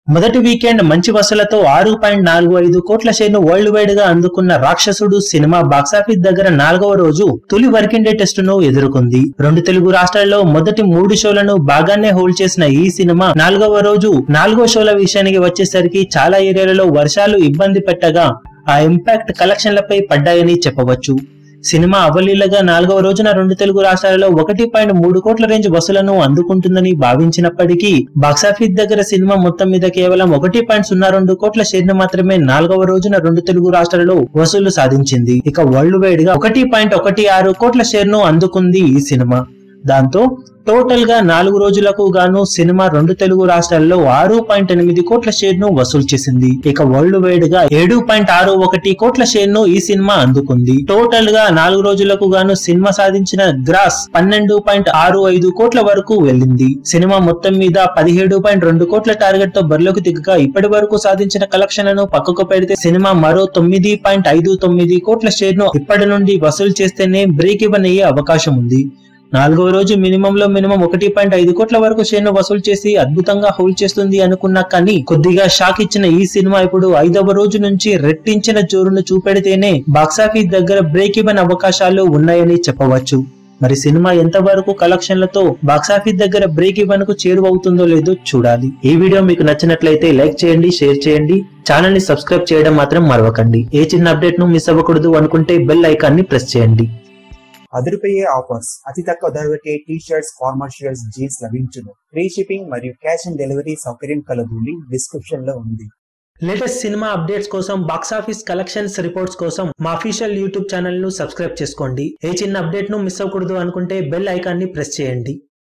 మొదటి వీకెండ్ మంచి వసూలతో ఆరు పాయింట్ నాలుగు ఐదు కోట్ల షేర్ను వరల్డ్ వైడ్ గా అందుకున్న రాక్షసుడు సినిమా బాక్సాఫీస్ దగ్గర నాలుగవ రోజు తొలి వర్కింగ్ డే టెస్ట్ ను ఎదుర్కొంది రెండు తెలుగు రాష్ట్రాల్లో మొదటి మూడు షోలను బాగానే హోల్డ్ చేసిన ఈ సినిమా నాలుగవ రోజు నాలుగో షోల విషయానికి వచ్చేసరికి చాలా ఏరియాలలో వర్షాలు ఇబ్బంది పెట్టగా ఆ ఇంపాక్ట్ కలెక్షన్లపై పడ్డాయని చెప్పవచ్చు సినిమా అవలీలగా నాలుగవ రోజున రెండు తెలుగు రాష్ట్రాలలో ఒకటి పాయింట్ మూడు కోట్ల రేంజ్ వసూలను అందుకుంటుందని భావించినప్పటికీ బాక్సాఫీస్ దగ్గర సినిమా మొత్తం మీద కేవలం ఒకటి పాయింట్ సున్నా రెండు కోట్ల షేర్ను మాత్రమే నాలుగవ రోజున రెండు తెలుగు రాష్ట్రాలలో వసూలు సాధించింది ఇక వరల్డ్ వైడ్ గా ఒకటి పాయింట్ ఒకటి ఆరు కోట్ల షేర్ను అందుకుంది ఈ సినిమా దాంతో టోటల్ గా నాలుగు రోజులకు గాను సినిమా రెండు తెలుగు రాష్ట్రాల్లో ఆరు పాయింట్ ఎనిమిది కోట్ల షేర్ ను వసూలు చేసింది ఇక వరల్డ్ వైడ్ గా ఏడు పాయింట్ ఆరు ఒకటి కోట్ల షేర్ ను ఈ సినిమా అందుకుంది టోటల్ గా నాలుగు రోజులకు గాను సినిమా సాధించిన గ్రాస్ పన్నెండు పాయింట్ ఆరు ఐదు కోట్ల వరకు వెళ్ళింది సినిమా మొత్తం మీద పదిహేడు పాయింట్ రెండు కోట్ల టార్గెట్ తో బరిలోకి దిగగా ఇప్పటి వరకు సాధించిన కలెక్షన్లను పక్కకు పెడితే సినిమా మరో తొమ్మిది పాయింట్ ఐదు తొమ్మిది కోట్ల షేర్ ను ఇప్పటి నుండి వసూలు చేస్తేనే బ్రేక్ ఇవన్ అయ్యే అవకాశం ఉంది నాలుగవ రోజు మినిమం లో మినిమం ఒకటి పాయింట్ ఐదు కోట్ల వరకు షేర్ను వసూలు చేసి అద్భుతంగా హోల్డ్ చేస్తుంది అనుకున్నా కానీ కొద్దిగా షాక్ ఇచ్చిన ఈ సినిమా ఇప్పుడు ఐదవ రోజు నుంచి రెట్టించిన జోరును చూపెడితేనే బాక్సాఫీస్ దగ్గర బ్రేక్ ఇవన్ అవకాశాలు ఉన్నాయని చెప్పవచ్చు మరి సినిమా ఎంతవరకు కలెక్షన్లతో బాక్సాఫీస్ దగ్గర బ్రేక్ ఇవన్ కు చేరువవుతుందో లేదో చూడాలి ఈ వీడియో మీకు నచ్చినట్లయితే లైక్ చేయండి షేర్ చేయండి ఛానల్ ని సబ్స్క్రైబ్ చేయడం మాత్రం మరవకండి ఏ చిన్న అప్డేట్ ను మిస్ అవ్వకూడదు అనుకుంటే బెల్ ఐకాన్ ని ప్రెస్ చేయండి అదిరిపోయే ఆఫర్స్ అతి తక్కువ ధరకే T shirts formal shirts jeans లభించును ఫ్రీ షిప్పింగ్ మరియు క్యాష్ ఆన్ డెలివరీ సౌకర్యం కలదు లింక్ డిస్క్రిప్షన్ లో ఉంది లేటెస్ట్ సినిమా అప్డేట్స్ కోసం బాక్సాఫీస్ కలెక్షన్స్ రిపోర్ట్స్ కోసం మా అఫీషియల్ యూట్యూబ్ ఛానల్ ను సబ్స్క్రైబ్ చేసుకోండి ఏ చిన్న అప్డేట్ ను మిస్ అవ్వకూడదు అనుకుంటే బెల్ ఐకాన్ ని ప్రెస్ చేయండి